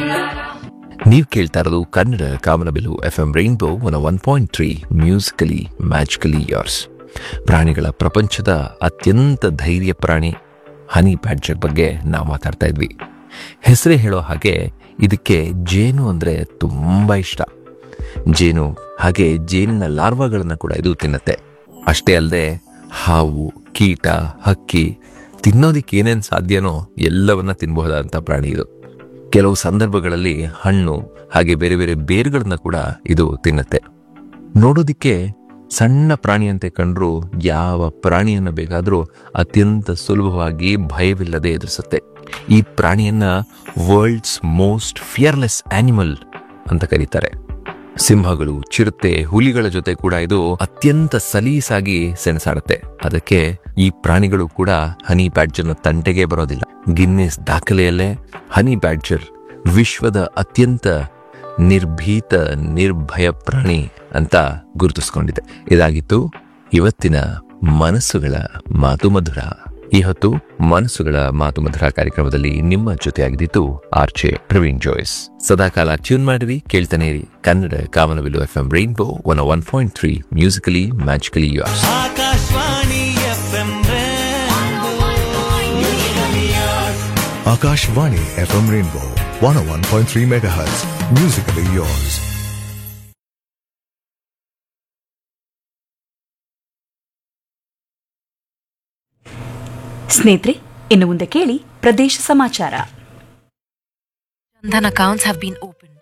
ನೀವು ಕೇಳ್ತಾ ಇರೋದು Kannada Kamanabillu F M rainbow one one point three musically magically yours ಪ್ರಾಣಿಗಳ ಪ್ರಪಂಚದ ಅತ್ಯಂತ ಧೈರ್ಯ ಪ್ರಾಣಿ ಹನಿ ಬ್ಯಾಡ್ಜರ್ ಬಗ್ಗೆ ನಾವು ಮಾತಾಡ್ತಾ ಇದ್ವಿ ಹೆಸರೇ ಹೇಳೋ ಹಾಗೆ ಇದಕ್ಕೆ ಜೇನು ಅಂದರೆ ತುಂಬ ಇಷ್ಟ ಜೇನು ಹಾಗೆ ಜೇನಿನ ಲಾರ್ವಾಗಳನ್ನು ಕೂಡ ಇದು ತಿನ್ನುತ್ತೆ ಅಷ್ಟೇ ಅಲ್ಲದೆ ಹಾವು ಕೀಟ ಹಕ್ಕಿ ತಿನ್ನೋದಿಕ್ಕೆ ಏನೇನು ಸಾಧ್ಯನೋ ಎಲ್ಲವನ್ನ ತಿನ್ನಬಹುದಾದಂಥ ಪ್ರಾಣಿ ಇದು ಕೆಲವು ಸಂದರ್ಭಗಳಲ್ಲಿ ಹಣ್ಣು ಹಾಗೆ ಬೇರೆ ಬೇರೆ ಬೇರುಗಳನ್ನ ಕೂಡ ಇದು ತಿನ್ನುತ್ತೆ ನೋಡೋದಿಕ್ಕೆ ಸಣ್ಣ ಪ್ರಾಣಿಯಂತೆ ಕಂಡ್ರೂ ಯಾವ ಪ್ರಾಣಿಯನ್ನ ಬೇಕಾದರೂ ಅತ್ಯಂತ ಸುಲಭವಾಗಿ ಭಯವಿಲ್ಲದೆ ಎದುರಿಸುತ್ತೆ ಈ ಪ್ರಾಣಿಯನ್ನ ವರ್ಲ್ಡ್ಸ್ ಮೋಸ್ಟ್ ಫಿಯರ್ಲೆಸ್ ಆನಿಮಲ್ ಅಂತ ಕರೀತಾರೆ ಸಿಂಹಗಳು ಚಿರತೆ ಹುಲಿಗಳ ಜೊತೆ ಕೂಡ ಇದು ಅತ್ಯಂತ ಸಲೀಸಾಗಿ ಸೆಣಸಾಡುತ್ತೆ ಅದಕ್ಕೆ ಈ ಪ್ರಾಣಿಗಳು ಕೂಡ ಹನಿ ಬ್ಯಾಡ್ಜರ್ನ ತಂಟೆಗೆ ಬರೋದಿಲ್ಲ ಗಿನ್ನೆಸ್ ದಾಖಲೆಯಲ್ಲೇ ಹನಿ ಬ್ಯಾಡ್ಜರ್ ವಿಶ್ವದ ಅತ್ಯಂತ ನಿರ್ಭೀತ ನಿರ್ಭಯ ಪ್ರಾಣಿ ಅಂತ ಗುರುತಿಸ್ಕೊಂಡಿದೆ ಇದಾಗಿತ್ತು ಇವತ್ತಿನ ಮನಸ್ಸುಗಳ ಮಾತು ಮಧುರ ಈ ಹೊತ್ತು ಮನಸ್ಸುಗಳ ಮಾತು ಮಧುರ ಕಾರ್ಯಕ್ರಮದಲ್ಲಿ ನಿಮ್ಮ ಜೊತೆಯಾಗಿದ್ದಿತ್ತು ಆರ್ಚೆ ಪ್ರವೀಣ್ ಜೋಯ್ಸ್ ಸದಾಕಾಲ ಟ್ಯೂನ್ ಮಾಡಿರಿ ಕೇಳ್ತಾನೆ ಇರಿ Kannada Kamanabillu F M rainbow one one point three musically magically yours Akashvani F M Akashvani FM Rainbow 101.3 MHz. Musically yours. ಸ್ನೇಹಿತರೆ ಇನ್ನು ಮುಂದೆ ಕೇಳಿ ಪ್ರದೇಶ ಸಮಾಚಾರ Then accounts have been opened.